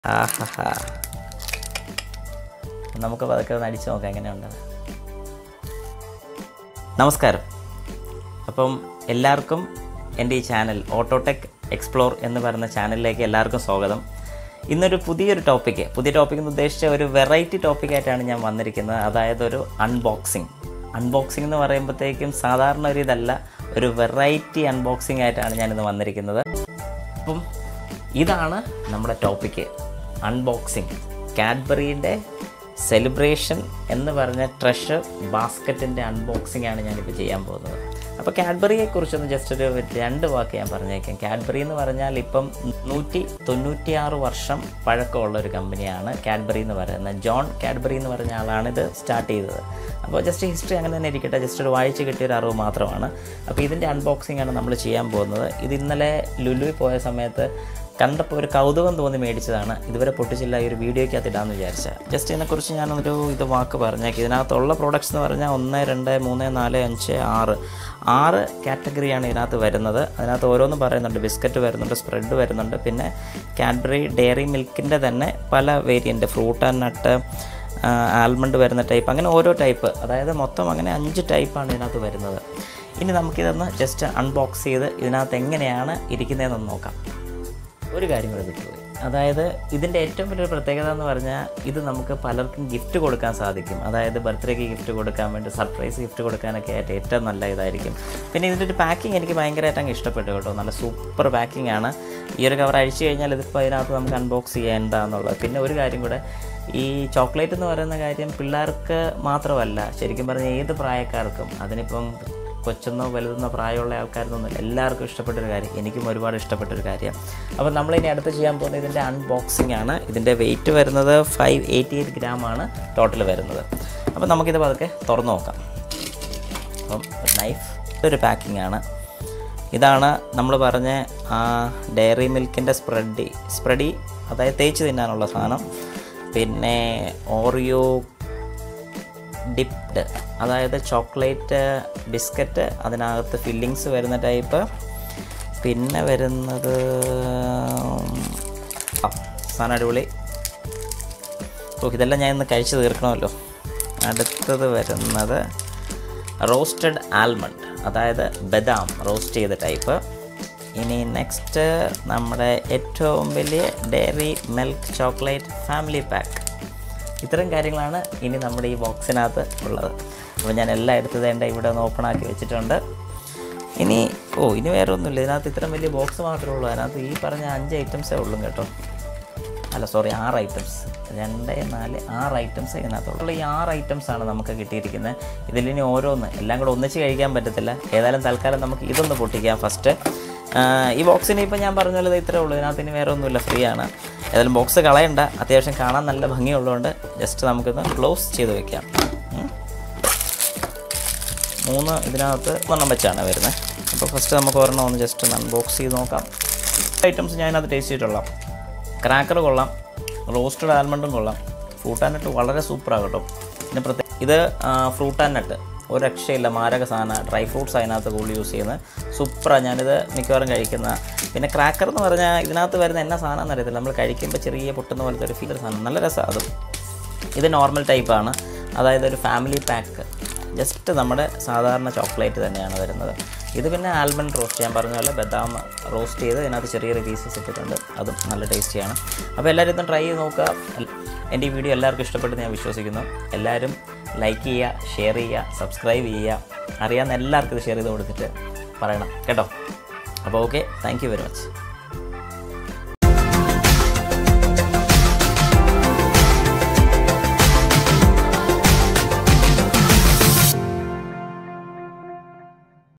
ആഹാ നമുക്ക് പതുക്കെ ഒന്ന് അടിച്ചു നോക്കാം എങ്ങനെയുണ്ടെന്ന് നമസ്കാരം അപ്പം എല്ലാവർക്കും എൻ്റെ ഈ ചാനൽ ഓട്ടോടെക് എക്സ്പ്ലോർ എന്ന് പറയുന്ന ചാനലിലേക്ക് എല്ലാവർക്കും സ്വാഗതം ഇന്നൊരു പുതിയൊരു ടോപ്പിക്ക് പുതിയ ടോപ്പിക് എന്ന് ഉദ്ദേശിച്ച ഒരു വെറൈറ്റി ടോപ്പിക്കായിട്ടാണ് ഞാൻ വന്നിരിക്കുന്നത് അതായത് ഒരു അൺബോക്സിങ് അൺബോക്സിംഗ് എന്ന് പറയുമ്പോഴത്തേക്കും സാധാരണ ഒരു ഇതല്ല ഒരു വെറൈറ്റി അൺബോക്സിംഗ് ആയിട്ടാണ് ഞാനിന്ന് വന്നിരിക്കുന്നത് അപ്പം ഇതാണ് നമ്മുടെ ടോപ്പിക്ക് അൺബോക്സിങ് കാഡ്ബറിയുടെ സെലിബ്രേഷൻ എന്ന് പറഞ്ഞ ട്രഷർ ബാസ്ക്കറ്റിൻ്റെ അൺബോക്സിംഗ് ആണ് ഞാനിപ്പോൾ ചെയ്യാൻ പോകുന്നത് അപ്പോൾ കാഡ്ബറിയെ കുറിച്ചൊന്ന് ജസ്റ്റ് ഒരു രണ്ട് വാക്ക് ഞാൻ പറഞ്ഞേക്കാം കാഡ്ബറി എന്ന് പറഞ്ഞാൽ ഇപ്പം നൂറ്റി തൊണ്ണൂറ്റിയാറ് വർഷം പഴക്കമുള്ള ഒരു കമ്പനിയാണ് കാഡ്ബറി എന്ന് പറയുന്നത് ജോൺ കാഡ്ബറി എന്ന് പറഞ്ഞ ആളാണ് ഇത് സ്റ്റാർട്ട് ചെയ്തത് അപ്പോൾ ജസ്റ്റ് ഹിസ്റ്ററി അങ്ങനെ തന്നെ ഇരിക്കട്ടെ ജസ്റ്റ് ഒരു വായിച്ച് കിട്ടിയ ഒരു അറിവ് മാത്രമാണ് അപ്പോൾ ഇതിൻ്റെ അൺബോക്സിംഗ് ആണ് നമ്മൾ ചെയ്യാൻ പോകുന്നത് ഇത് ഇന്നലെ ലുലുവിൽ പോയ സമയത്ത് കണ്ടപ്പോൾ ഒരു കൗതുകം തോന്നി മേടിച്ചതാണ് ഇതുവരെ പൊട്ടിച്ചില്ല ഈ ഒരു വീഡിയോയ്ക്കകത്ത് ഇടാമെന്ന് വിചാരിച്ചത് ജസ്റ്റ് ഇതിനെക്കുറിച്ച് ഞാനൊരു ഇത് വാക്ക് പറഞ്ഞേക്കാം ഇതിനകത്തുള്ള പ്രോഡക്റ്റ്സ് എന്ന് പറഞ്ഞാൽ ഒന്ന് രണ്ട് മൂന്ന് നാല് അഞ്ച് ആറ് ആറ് കാറ്റഗറിയാണ് ഇതിനകത്ത് വരുന്നത് അതിനകത്ത് ഓരോന്ന് പറയുന്നുണ്ട് ബിസ്ക്കറ്റ് വരുന്നുണ്ട് സ്പ്രെഡ് വരുന്നുണ്ട് പിന്നെ കാഡ്ബറി ഡയറി മിൽക്കിൻ്റെ തന്നെ പല variant fruit and nut almond വരുന്ന ടൈപ്പ് അങ്ങനെ ഓരോ ടൈപ്പ് അതായത് മൊത്തം അങ്ങനെ അഞ്ച് ടൈപ്പാണ് ഇതിനകത്ത് വരുന്നത് ഇനി നമുക്കിതൊന്ന് ജസ്റ്റ് അൺബോക്സ് ചെയ്ത് ഇതിനകത്ത് എങ്ങനെയാണ് ഇരിക്കുന്നതെന്നൊന്ന് നോക്കാം ഒരു കാര്യം കൂടെ വിട്ടുപോയി അതായത് ഇതിൻ്റെ ഏറ്റവും വലിയൊരു പ്രത്യേകത എന്ന് പറഞ്ഞാൽ ഇത് നമുക്ക് പലർക്കും ഗിഫ്റ്റ് കൊടുക്കാൻ സാധിക്കും അതായത് ബർത്ത്ഡേക്ക് ഗിഫ്റ്റ് കൊടുക്കാൻ വേണ്ടി സർപ്രൈസ് ഗിഫ്റ്റ് കൊടുക്കാനൊക്കെ ആയിട്ട് ഏറ്റവും നല്ല ഇതായിരിക്കും പിന്നെ ഇതിൻ്റെ ഒരു പാക്കിംഗ് എനിക്ക് ഭയങ്കരമായിട്ട് അങ്ങ് ഇഷ്ടപ്പെട്ടു കേട്ടോ നല്ല സൂപ്പർ പാക്കിംഗ് ആണ് ഈ ഒരു കവർ അഴിച്ചു കഴിഞ്ഞാൽ ഇതിപ്പോൾ അതിനകത്ത് നമുക്ക് അൺബോക്സ് ചെയ്യാൻ എന്താണെന്നുള്ളത് പിന്നെ ഒരു കാര്യം കൂടെ ഈ ചോക്ലേറ്റ് എന്ന് പറയുന്ന കാര്യം പിള്ളേർക്ക് മാത്രമല്ല ശരിക്കും പറഞ്ഞാൽ ഏത് പ്രായക്കാർക്കും അതിനിപ്പം കൊച്ചെന്നോ വലുതെന്നോ പ്രായമുള്ള ആൾക്കാരൊന്നുമില്ല എല്ലാവർക്കും ഇഷ്ടപ്പെട്ടൊരു കാര്യം എനിക്കും ഒരുപാട് ഇഷ്ടപ്പെട്ടൊരു കാര്യം അപ്പോൾ നമ്മളിനി അടുത്ത് ചെയ്യാൻ പോകുന്നത് ഇതിൻ്റെ അൺബോക്സിംഗ് ആണ് ഇതിൻ്റെ വെയിറ്റ് വരുന്നത് ഫൈവ് എയ്റ്റി എയ്റ്റ് ഗ്രാം ആണ് ടോട്ടൽ വരുന്നത് അപ്പോൾ നമുക്കിത് പതുക്കെ തുറന്നു നോക്കാം അപ്പം നൈഫ് ഇതൊരു പാക്കിംഗ് ആണ് ഇതാണ് നമ്മൾ പറഞ്ഞ ആ ഡയറി മിൽക്കിൻ്റെ സ്പ്രെഡി സ്പ്രെഡി അതായത് തേച്ച് തിന്നാനുള്ള സാധനം പിന്നെ ഓറിയോ ഡിപ്ഡ് അതായത് ചോക്ലേറ്റ് ബിസ്ക്കറ്റ് അതിനകത്ത് ഫില്ലിങ്സ് വരുന്ന ടൈപ്പ് പിന്നെ വരുന്നത് ആ സാധനം അടിപൊളി ഓ ഇതെല്ലാം ഞാൻ ഇന്ന് കഴിച്ച് തീർക്കണമല്ലോ അടുത്തത് വരുന്നത് റോസ്റ്റഡ് ആൽമണ്ട് അതായത് ബദാം റോസ്റ്റ് ചെയ്ത ടൈപ്പ് ഇനി നെക്സ്റ്റ് നമ്മുടെ ഏറ്റവും വലിയ dairy milk chocolate family pack ഇത്തരം കാര്യങ്ങളാണ് ഇനി നമ്മുടെ ഈ ബോക്സിനകത്ത് ഉള്ളത് അപ്പോൾ ഞാൻ എല്ലാം എടുത്തത് എൻ്റെ ഇവിടെ ഒന്ന് ഓപ്പൺ ആക്കി വെച്ചിട്ടുണ്ട് ഇനി ഓ ഇനി വേറെ ഒന്നുമില്ല ഇതിനകത്ത് ഇത്രയും വലിയ ബോക്സ് മാത്രമേ ഉള്ളൂ അതിനകത്ത് ഈ പറഞ്ഞ അഞ്ച് ഐറ്റംസേ ഉള്ളൂ കേട്ടോ അല്ല സോറി ആറ് ഐറ്റംസ് രണ്ട് നാല് ആറ് ഐറ്റംസ് ഇതിനകത്തുള്ള ഈ ആറ് items ആണ് നമുക്ക് കിട്ടിയിരിക്കുന്നത് ഇതിലിനി ഓരോന്ന് എല്ലാം കൂടെ ഒന്നിച്ച് കഴിക്കാൻ പറ്റത്തില്ല ഏതായാലും തൽക്കാലം നമുക്ക് ഇതൊന്ന് പൊട്ടിക്കാം ഫസ്റ്റ് ഈ ബോക്സിന് ഇപ്പം ഞാൻ പറഞ്ഞ പോലെ ഇത്രേ ഉള്ളൂ ഇതിനകത്ത് ഇനി വേറെ ഒന്നുമില്ല ഫ്രീ ആണ് ഏതായാലും ബോക്സ് കളയണ്ട അത്യാവശ്യം കാണാൻ നല്ല ഭംഗിയുള്ളതുകൊണ്ട് ജസ്റ്റ് നമുക്കിത് ക്ലോസ് ചെയ്ത് വെക്കാം ഉം. മൂന്ന് ഇതിനകത്ത് ഒരെണ്ണം വെച്ചാണ് വരുന്നത് അപ്പോൾ ഫസ്റ്റ് നമുക്ക് ഒരെണ്ണം ഒന്ന് ജസ്റ്റ് ഒന്ന് അൺബോക്സ് ചെയ്ത് നോക്കാം ഐറ്റംസ് ഞാൻ അതിനകത്ത് ടേസ്റ്റ് ചെയ്തിട്ടുള്ള ക്രാക്കർ കൊള്ളാം റോസ്റ്റഡ് ആൽമണ്ടും കൊള്ളാം ഫ്രൂട്ട് ആൻഡ് നട്ട് വളരെ സൂപ്പറാണ് കേട്ടോ പിന്നെ പ്രത്യേക ഇത് ഫ്രൂട്ട് ആൻഡ് നട്ട് ഒരു രക്ഷയില്ല മാരക സാധനം ഡ്രൈ ഫ്രൂട്ട്സ് അതിനകത്ത് കൂടുതൽ യൂസ് ചെയ്യുന്നത് സൂപ്പറാണ് ഞാനിത് മിക്കവാറും കഴിക്കുന്ന പിന്നെ ക്രാക്കർ എന്ന് പറഞ്ഞാൽ ഇതിനകത്ത് വരുന്ന എന്നാ സാധനം എന്നറിയത്തില്ല നമ്മൾ കഴിക്കുമ്പോൾ ചെറിയ പൊട്ടുന്ന പോലത്തെ ഒരു ഫീൽ സാധനം നല്ല രസമാണ് അതും ഇത് നോർമൽ ടൈപ്പാണ് അതായത് ഒരു ഫാമിലി പാക്ക് ജസ്റ്റ് നമ്മുടെ സാധാരണ ചോക്ലേറ്റ് തന്നെയാണ് വരുന്നത് ഇത് പിന്നെ ആൽമണ്ട് റോസ്റ്റ് ഞാൻ പറഞ്ഞ പോലെ ബദാം റോസ്റ്റ് ചെയ്ത് ഇതിനകത്ത് ചെറിയൊരു പീസസ് ഇട്ടിട്ടുണ്ട് അതും നല്ല ടേസ്റ്റിയാണ് അപ്പോൾ എല്ലാവരും ഇതും ട്രൈ ചെയ്ത് നോക്കുക എൽ- എൻ്റെ ഈ വീഡിയോ എല്ലാവർക്കും ഇഷ്ടപ്പെട്ടെന്ന് ഞാൻ വിശ്വസിക്കുന്നു എല്ലാവരും ലൈക്ക് ചെയ്യുക ഷെയർ ചെയ്യുക സബ്സ്ക്രൈബ് ചെയ്യുക അറിയാവുന്ന എല്ലാവർക്കും ഇത് ഷെയർ ചെയ്ത് കൊടുത്തിട്ട് പറയണം കേട്ടോ അപ്പോൾ okay thank you very much